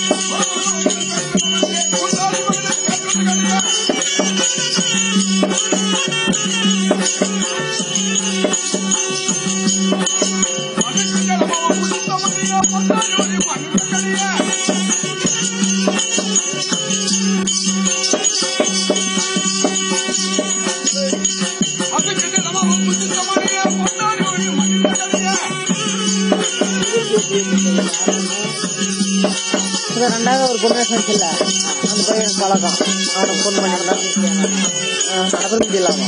இது ரெண்டாவது ஒரு பொண்ணு செஞ்சில்ல அந்த பையன் பழக்கம் அவனுக்கு பொண்ணு பண்ணிக்கலாம் நடக்க முடியலாமா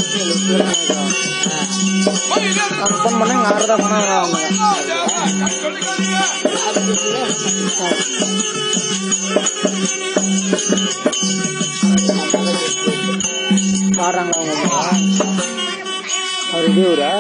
அவனுக்கு ஃபோன் பண்ண இங்கே ஆறு தான் பண்ணாங்க பாடுறாங்களா அவங்க அவர் இதே ஊரா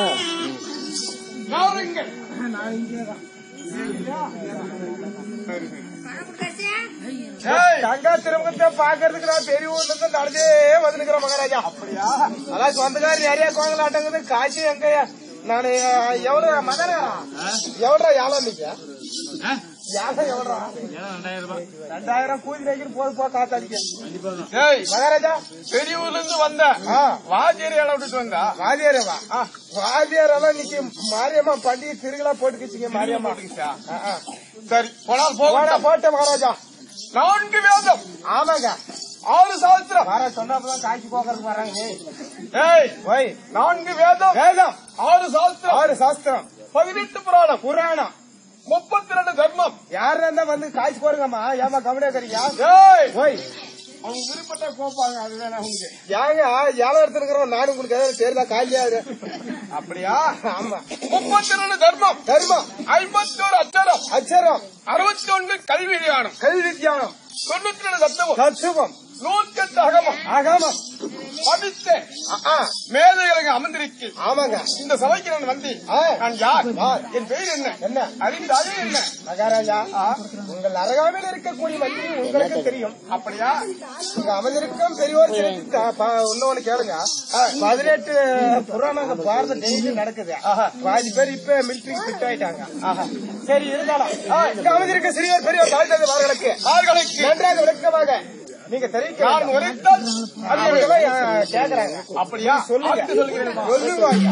தங்கா திருமுகத்தை பாக்குறதுக்கு நான் பெரிய ஊர்ல இருந்து நடந்தே வந்துருக்கிறேன் மகாராஜா அப்படியா அதான் சொந்தக்காரி நிறைய கோங்கலாட்டங்குது காட்சி எங்க நானு எவ்வளவு மகனா எவ்வளோ யாழம் நீங்க யாழம் எவ்வளோ ரெண்டாயிரம் கூலி வைக்கிற போது போ காத்தாடிக்க ஏய் மகாராஜா பெரிய ஊர்ல இருந்து வந்த வாத்தியார் எல்லாம் விட்டுட்டு வந்தா வாத்தியாரவா வாத்தியார் எல்லாம் இன்னைக்கு மாரியம்மா பண்டிகை திருவிழா போட்டுக்கிச்சிங்க மாரியம்மா சரி போனால் போக போட்டேன் மகாராஜா நான்கு வேதம் ஆமாங்க ஆறு சாஸ்திரம் வர சொன்னப்பதான் காய்ச்சி போக்குறதுக்கு வராங்க ஏய் ஓய் நான்கு வேதம் வேதம் ஆறு சாஸ்திரம் ஆறு சாஸ்திரம் பதினெட்டு புராணம் புராணம் முப்பத்தி ரெண்டு தர்மம் யாரு இருந்தா வந்து காய்ச்சி போறங்கம்மா ஏமா கவனியா ஏய் ஓய் அவங்க விருப்பத்தை போப்பாங்க அதுதானே அவங்க ஏங்க ஏழை எடுத்துருக்கிறோம் நானும் உங்களுக்கு ஏதாவது தெரியுதா காலியா அப்படியா ஆமா முப்பத்தி ரெண்டு தர்மம் தர்மம் ஐம்பத்தி ஒரு அச்சரம் அச்சரம் அறுபத்தி ஒன்று கல்வி தியானம் கல்வி தியானம் தொண்ணூத்தி ரெண்டு தத்துவம் தத்துவம் நூற்றெட்டு அகமம் அகமம் படித்த மேதைகளுக்கு அமர்ந்திருக்கு ஆமாங்க இந்த சபைக்கு நான் வந்து நான் யார் என் பெயர் என்ன என்ன அறிந்தாலே என்ன மகாராஜா உங்கள் அருகாமையில் இருக்கக்கூடிய மந்திரி உங்களுக்கு தெரியும் அப்படியா இங்க அமர்ந்திருக்கும் பெரியோர் இன்னொன்னு கேளுங்க பதினெட்டு புராணங்க பாரத டெய்லி நடக்குது பாதி பேர் இப்ப மிலிட்டரி ஃபிட் ஆயிட்டாங்க சரி இருந்தாலும் இங்க அமர்ந்திருக்க சிறியோர் பெரியோர் தாழ்த்தது வார்களுக்கு நன்றாக விளக்கமாக நீங்க தெரிவிக்க நான் உரைத்தால் கேக்குறாங்க அப்படியா சொல்லுங்க சொல்லுவாங்க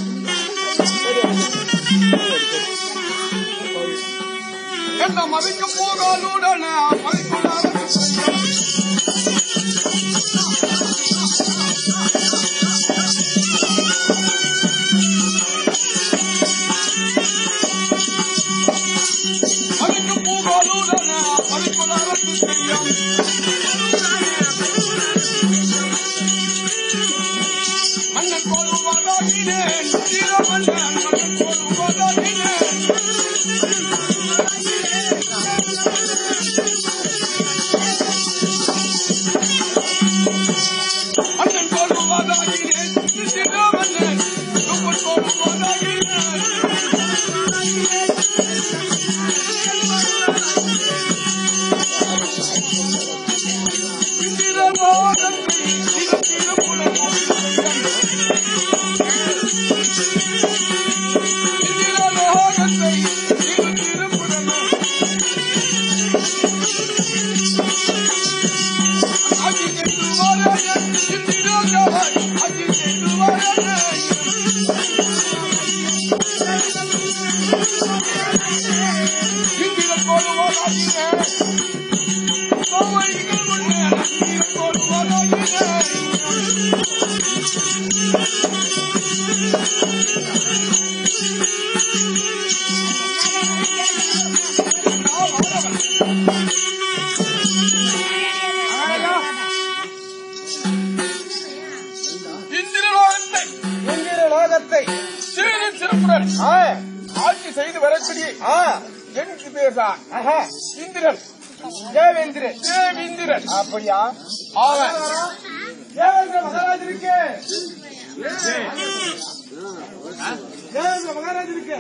என்ன மதிக்க போகாலுடன மதிக்க போகாலுடன மதிக்கொள்ளாத செய்யும் மன்னன் கொள்வதாகினேன் மன்னன் மன்னன் கொள்வதாகினேன் மன்னன் கொள்வதாகினேன் மன்னன் மன்னன் கொள்வதாகினேன் இந்திரலோகத்தை இந்திரலோகத்தை சீன சிறப்புடன் ஆட்சி செய்து வரக்கூடிய எனக்கு பேர்தான் இந்திரன் தேவேந்திரன் தேவேந்திரன் அப்படியா அவன் தேவேந்திர மகாராஜ் இருக்கு தேவேந்திர மகாராஜ் இருக்கு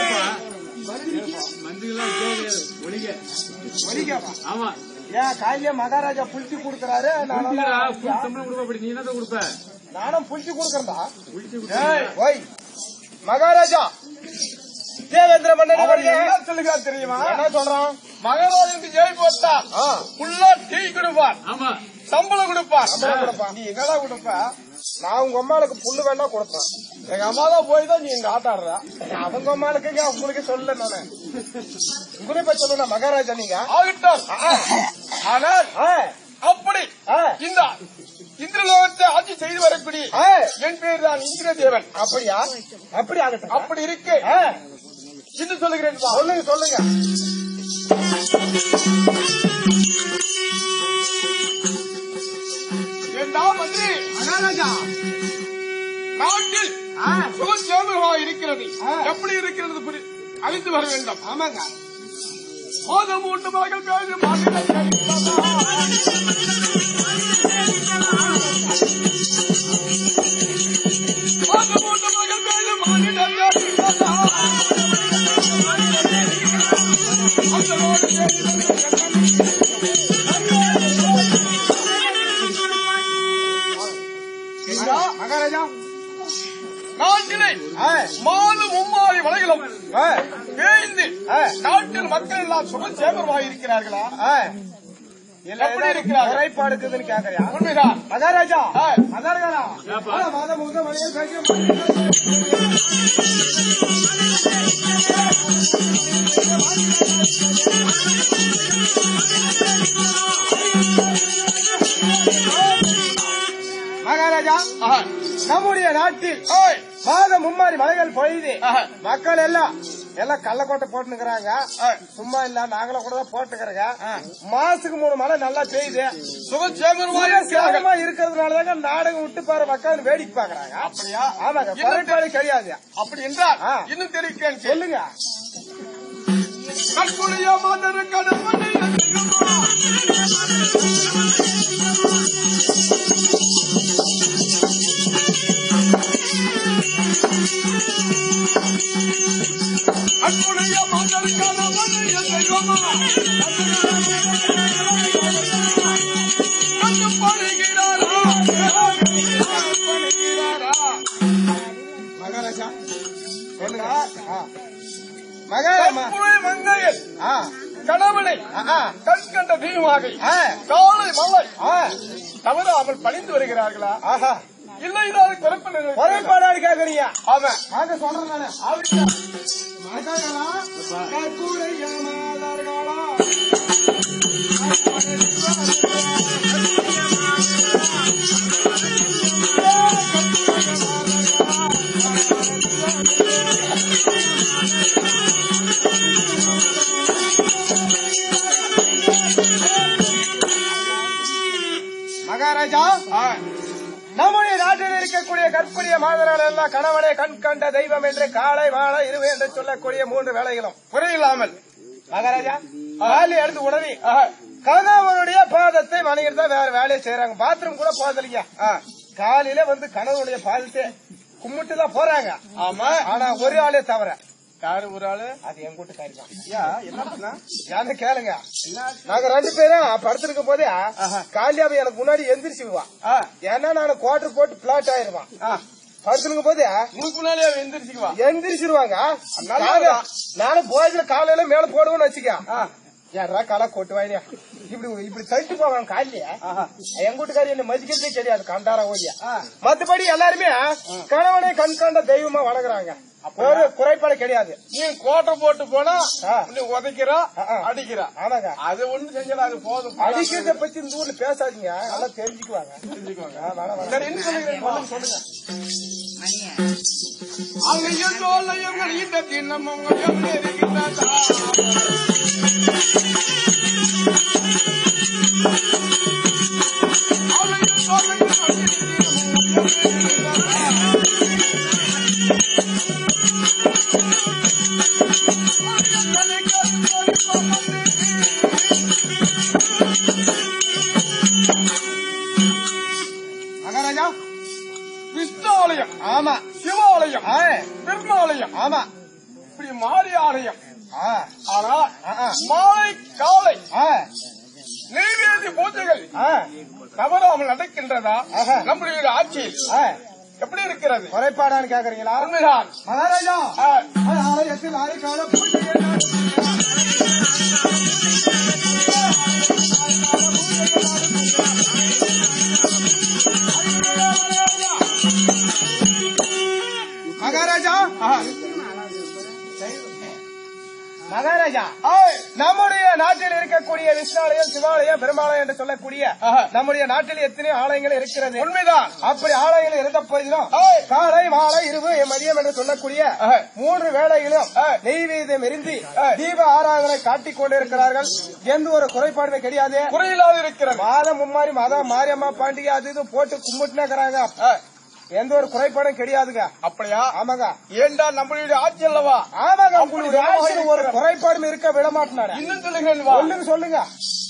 ஒலிகவா? ஆமா ஏன் காலையில மகாராஜா புளிச்சு கொடுக்கறாரு புடிச்சுக்கடா, நானும் புடி சம்பளம் கொடுப்ப அப்படி நீ என்ன கொடுப்ப நானும் புளிச்சு கொடுக்கறதா புடிச்சு ஏய், ஓய் மகாராஜா தேவேந்திர மன்னன் என்ன சொல்லுகிறார் தெரியுமா என்ன சொல்றான் மகாராஜனுக்கு ஜெய் போட்டா ஆ. ஃபுல்லா டீ கொடுப்பார் ஆமா சம்பளம் கொடுப்பார் சம்பளம் கொடுப்பா. நீ என்னடா கொடுப்ப நான் உங்க அம்மாளுக்கு புல்லு வேணா கொடுப்பேன் எங்க அம்மா தான் போய் தான் நீ இங்க ஆட்டாடுற அவங்க அம்மாளுக்கு உங்களுக்கு சொல்ல நானு உங்களை பத்தி சொல்லுங்க மகாராஜா நீங்க ஆகட்டும் ஆனால் ஆ, அப்படி ஆ. இந்த இந்திரலோகத்தை ஆட்சி செய்து வரக்கூடிய ஆ, என் பேர் தான் இந்திரதேவன் அப்படியா அப்படி ஆகட்டும் அப்படி இருக்கு ஆ, இது சொல்லுகிறேன் வா. சொல்லுங்க சொல்லுங்க ஏண்டா மந்திரி மகாராஜா நாட்டில் ஆ, சுகசேமமாக இருக்கிறது ஆ. எப்படி இருக்கிறது புரி- அறிந்து வர வேண்டும் ஆமாங்க மாதம் மூன்று மகள் பேரு மாநில மாதம் மூன்று மகள் பேரு மாநில மகாராஜா நாட்டிலே ஆ, மாது மும்மாறி வலைகளும் ஆ, வேய்ந்து ஆ. நாட்டில் மக்கள் எல்லாம் சுகசேமமாக இருக்கிறார்களா ஆ. எப்படி இருக்கிறார்கள்? குறைபாடு இருக்குதுன்னு கேக்குறியா உண்மைதான் மகாராஜா ஆ. மகாராஜா ஏப்பா? ஆ, மாதம் முழுக்க மணியில் பேசி மகாராஜா ஆஹா. நம்முடைய நாட்டில் ஓய். மாதம் மும்மாரி மலைகள் பொழியுது ஆஹா. மக்கள் எல்லாம் எல்லாம் கள்ளக்கோட்டை போட்டுக்கிறாங்க ஆ. சும்மா இல்ல நாங்களும் கூட தான் போட்டுக்கிறோங்க மாசத்துக்கு மூணு மழை நல்லா பெய்யுது சுகசேமமாக இருக்கிறார்கள் சேகரமா இருக்கிறதுனாலதாங்க நாடகம் விட்டு பாரு மக்கள் வேடிக்கை பாக்குறாங்க அப்படியா ஆமாங்க இன்னும் குறைபாடு கிடையாது அப்படி என்றால் ஆ. இன்னும் தெரிவிக்கிறேன் சொல்லுங்க கற்புடைய மதர் கடவுளை கற்புடைய மதர் கடவுளை மகாராஜா சொல்லுங்க ஆ. மகாராஜா கற்புடைய மங்கையர் ஆ கணவனை ஆ. கண் கண்ட தீவாக ஆ. காலை மலை ஆ. தவறாமல் பணிந்து வருகிறார்களா ஆஹா இல்லை இல்லாத குறைப்பு குறைபாடாடு கேக்குறீங்க ஆமா வாங்க சொல்றேன் நானு அவருக்கு மகாராஜா கற்புடைய மாதர்களா மகாராஜா ஆ, நம்முடைய நாட்டில் இருக்கக்கூடிய கற்புடைய மாதர்கள் எல்லாம் கணவனை கண் கண்ட தெய்வம் என்று காலை வாழ இருவு என்று சொல்லக்கூடிய மூன்று வேலைகளும் குறையில்லாமல் மகாராஜா காலி எடுத்து உடனே ஆஹா, கணவனுடைய பாதத்தை மனைவி தான் வேற வேலையை செய்யறாங்க பாத்ரூம் கூட போதில்லைங்க காலையில வந்து கணவனுடைய பாதத்தை கும்பிட்டு தான் போறாங்க ஆமா ஆனா ஒரு ஆளே தவிர யாரு ஒரு ஆளு அது என் கூட்டுக்காரி தான் ஐயா என்ன பண்ணா ஏன்னு கேளுங்க நாங்க ரெண்டு பேரும் படுத்திருக்கும் போதே காலியாவை எனக்கு முன்னாடி எந்திரிச்சுடுவா ஆ, ஏன்னா நான் குவார்டர் போட்டு பிளாட் ஆயிருவான் ஆ, படுத்திருக்கும் போதே உனக்கு முன்னாலே அவன் எந்திரிச்சுக்குவா எந்திரிச்சிருவாங்க நல்லதுதான். நானு- நானும் போயில காலையில மேல போடுவேன்னு வச்சுக்க யாரா களை கொட்டு வாயியா இப்படி இப்படி தட்டு போவான் காலையில என் கூட்டுக்காரி என்ன மதிக்கிறதே கிடையாது கண்டாரா ஓடியா மத்தபடி எல்லாருமே கணவனை கண் கண்ட தெய்வமா வணங்குறாங்க ஒரு குறைபாடு கிடையாது நீ கோட்டை போட்டு போனா ஆ. நீ உதைக்கிறா ஆ, ஆ. அடிக்கிறா ஆமாங்க அது ஒண்ணு செஞ்சல அது போதும் அடிக்கிறத பத்தி இந்த ஊர்ல பேசாதீங்க நல்லா தெரிஞ்சுக்குவாங்க தெரிஞ்சுக்கோங்க. ஆ, வேணாம், வேணாம். சரி, என்ன சொல்லுகிறேன் சொல்லுங்க அங்கேயும் தோல்லையும் கழிந்த தினமும் கொஞ்சம் நெருங்கிட்டதா. அங்கேயும் தோல்லையும் கழிந்த தினமும் கொஞ்சம் நெருங்கிட்டதா. மகாராஜா விஷ்ணாலயம் ஆமா சிவாலயம் ஆ, பெருமாலயம் ஆமா இப்படி மாறி ஆலயம் ஆ, ஆனா ஆ, ஆ. மாலை காலை ஆ, நெய்வேதி பூஜைகள் ஆ, தவறாமல் நடக்கின்றதா ஆஹா. நம்முடைய ஆட்சியில் ஆ. எப்படி இருக்கிறது குறைபாடான்னு கேக்குறீங்களா உண்மைதான் மகாராஜா ஆ, ஆலயத்தில் ஆறு கால பூஜை இருக்கக்கூடிய விஷ்ணாலயம் சிவாலயம் பெருமாலயம் என்று சொல்லக்கூடிய நம்முடைய நாட்டில் எத்தனையோ ஆலயங்கள் இருக்கிறது உண்மைதான் அப்படி ஆலயங்கள் இருந்த போதிலும் காலை மாலை இருவு மதியம் என்று சொல்லக்கூடிய மூன்று வேளையிலும் நெய்வேதம் எரிந்தி தீப ஆராதனை காட்டிக் கொண்டிருக்கிறார்கள் எந்த ஒரு குறைபாடுமே கிடையாது குறையில்லாது இருக்கிறது மாதம் மும்மாரி மாதம் மாரியம்மா பாண்டிகை அது இது போட்டு கும்பிட்டுனாக்குறாங்க எந்த ஒரு குறைபாடும் கிடையாதுங்க அப்படியா ஆமாங்க ஏண்டா நம்மளுடைய ஆட்சி அல்லவா ஆமாங்க உங்களுடைய ஆட்சியில் ஒரு குறைபாடும் இருக்க விட மாட்டேனாரு இன்னும் சொல்லுகிறேன் வா. சொல்லுங்க சொல்லுங்க